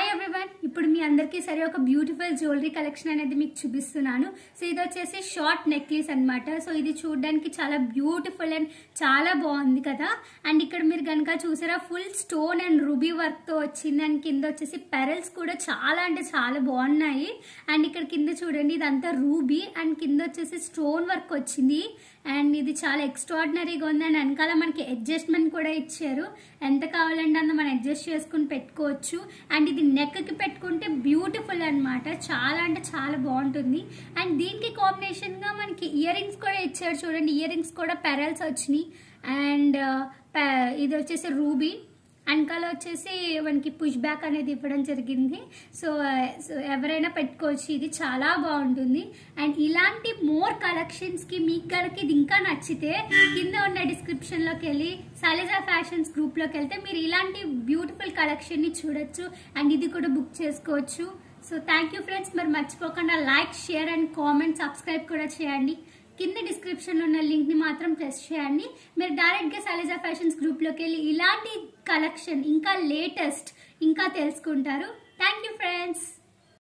everyone ఇప్పుడు మీ అందరికీ సరే ఒక బ్యూటిఫుల్ జ్యువెలరీ కలెక్షన్ అనేది మీకు చూపిస్తున్నాను సో ఇది వచ్చేసి షార్ట్ నెక్లెస్ అన్నమాట సో ఇది చూడడానికి చాలా బ్యూటిఫుల్ అండ్ చాలా బాగుంది కదా అండ్ ఇక్కడ మీరు కనుక చూసారా full stone and ruby work తో వచ్చింది అండ్ కింద వచ్చేసి పెరల్స్ కూడా చాలా అంటే చాలా బాగున్నాయి అండ్ ఇక్కడ కింద చూడండి ఇదంతా రూబీ అండ్ కింద వచ్చేసి స్టోన్ వర్క్ వచ్చింది అండ్ ఇది చాలా ఎక్స్ట్రాడినరీగా ఉంది అండ్ వెనకాల మనకి అడ్జస్ట్మెంట్ కూడా ఇచ్చారు ఎంత కావాలంటే అంత మనం అడ్జస్ట్ చేసుకుని పెట్టుకోవచ్చు అండ్ ఇది నెక్ కి పెట్టుకుంటే బ్యూటిఫుల్ అన్నమాట చాలా అంటే చాలా బాగుంటుంది అండ్ దీనికి కాంబినేషన్ గా మనకి ఇయర్ రింగ్స్ కూడా ఇచ్చారు చూడండి ఇయర్ రింగ్స్ కూడా పెరల్స్ వచ్చినాయి అండ్ ఇది వచ్చేసి రూబీ వెనకాల వచ్చేసి మనకి పుష్ బ్యాక్ అనేది ఇవ్వడం జరిగింది సో సో ఎవరైనా పెట్టుకోవచ్చు ఇది చాలా బాగుంటుంది అండ్ ఇలాంటి మోర్ కలెక్షన్స్ కి మీకు కనుక ఇది ఇంకా నచ్చితే కింద ఉన్న డిస్క్రిప్షన్ లోకి వెళ్ళి సలేజా ఫ్యాషన్స్ గ్రూప్ లోకి వెళ్తే మీరు ఇలాంటి బ్యూటిఫుల్ కలెక్షన్ ని చూడొచ్చు అండ్ ఇది కూడా బుక్ చేసుకోవచ్చు సో థ్యాంక్ యూ ఫ్రెండ్స్ మరి మర్చిపోకుండా like share and comment subscribe కూడా చేయండి కింద డిస్క్రిప్షన్లో ఉన్న లింక్ని మాత్రం ప్రెస్ చేయండి మీరు డైరెక్ట్గా సలేజా ఫ్యాషన్స్ గ్రూప్లోకి వెళ్ళి ఇలాంటి కలెక్షన్ ఇంకా లేటెస్ట్ ఇంకా తెలుసుకుంటారు థ్యాంక్ యూ ఫ్రెండ్స్